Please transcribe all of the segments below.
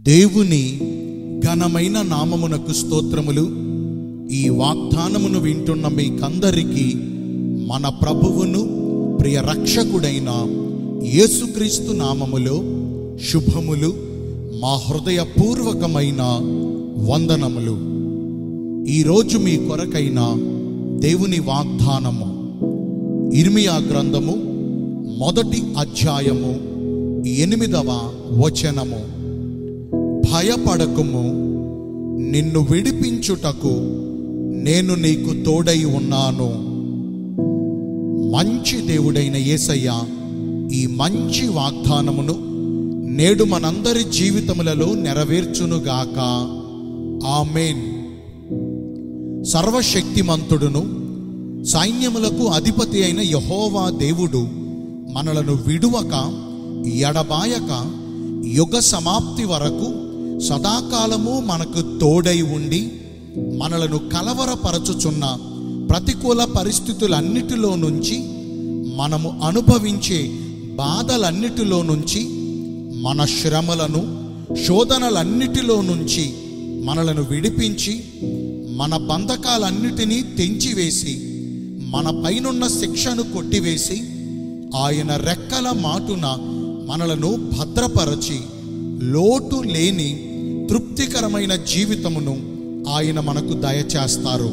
దేవుని ఘనమైన నామమునకు స్తోత్రములు ఈ వాగ్దానమును వింటున్న మీకందరికీ మన ప్రభువును ప్రియ రక్షకుడైన యేసుక్రీస్తు నామములో శుభములు మా హృదయపూర్వకమైన వందనములు ఈరోజు మీ కొరకైన దేవుని వాగ్దానము ఇర్మియా గ్రంథము మొదటి అధ్యాయము ఎనిమిదవ వచనము భయపడకుము నిన్ను విడిపించుటకు నేను నీకు తోడై ఉన్నాను మంచి దేవుడైన యేసయ్య ఈ మంచి వాగ్దానమును నేడు మనందరి జీవితములలో నెరవేర్చునుగాక ఆమెన్ సర్వశక్తిమంతుడును సైన్యములకు అధిపతి అయిన యహోవా దేవుడు మనలను విడువక ఎడబాయక యుగ సమాప్తి వరకు సదాకాలము మనకు తోడై ఉండి మనలను కలవరపరచుచున్న ప్రతికూల పరిస్థితులన్నిటిలో నుంచి మనము అనుభవించే బాధలన్నిటిలో నుంచి మన శ్రమలను శోధనలన్నిటిలో నుంచి మనలను విడిపించి మన బంధకాలన్నిటినీ తెంచివేసి మన పైనున్న శిక్షను కొట్టివేసి ఆయన రెక్కల మాటున మనలను భద్రపరచి లోటు లేని తృప్తికరమైన జీవితమును ఆయన మనకు దయచేస్తారు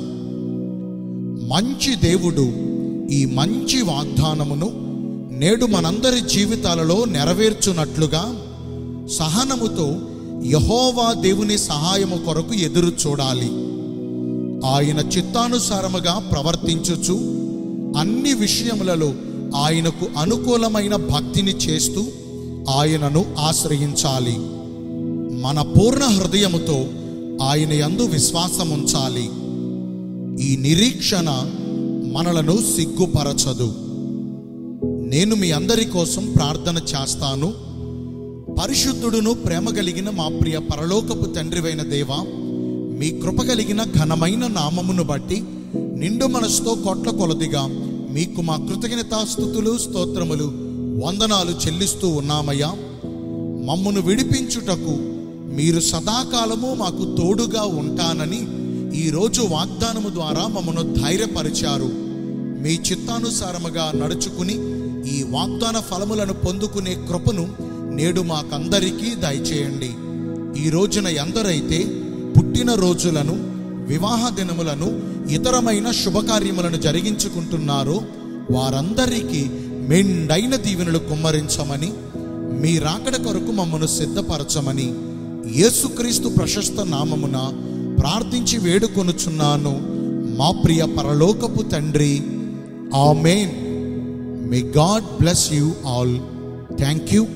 మంచి దేవుడు ఈ మంచి వాగ్దానమును నేడు మనందరి జీవితాలలో నెరవేర్చున్నట్లుగా సహనముతో యహోవా దేవుని సహాయము కొరకు ఎదురు చూడాలి ఆయన చిత్తానుసారముగా ప్రవర్తించుచు అన్ని విషయములలో ఆయనకు అనుకూలమైన భక్తిని చేస్తూ ఆయనను ఆశ్రయించాలి మన పూర్ణ హృదయముతో ఆయన యందు విశ్వాసం ఉంచాలి ఈ నిరీక్షణ మనలను సిగ్గుపరచదు నేను మీ అందరి కోసం ప్రార్థన చేస్తాను పరిశుద్ధుడును ప్రేమ కలిగిన మా ప్రియ పరలోకపు తండ్రివైన దేవా మీ కృప కలిగిన ఘనమైన నామమును బట్టి నిండు మనసుతో కోట్ల కొలదిగా మీకు మా కృతజ్ఞతాస్థుతులు స్తోత్రములు వందనాలు చెల్లిస్తూ ఉన్నామయ్యా మమ్మను విడిపించుటకు మీరు సదాకాలము మాకు తోడుగా ఉంటానని ఈరోజు వాగ్దానము ద్వారా మమ్మను ధైర్యపరిచారు మీ చిత్తానుసారముగా నడుచుకుని ఈ వాగ్దాన ఫలములను పొందుకునే కృపను నేడు మాకందరికీ దయచేయండి ఈ రోజున ఎందరైతే పుట్టిన రోజులను వివాహ దినములను ఇతరమైన శుభకార్యములను జరిగించుకుంటున్నారో వారందరికీ మెండైన దీవెనలు కుమ్మరించమని మీ రాకడ కొరకు మమ్మను సిద్ధపరచమని యేసుక్రీస్తు ప్రశస్త నామమున ప్రార్థించి వేడుకొనుచున్నాను మా ప్రియ పరలోకపు తండ్రి ఆమెన్ may God bless you all thank you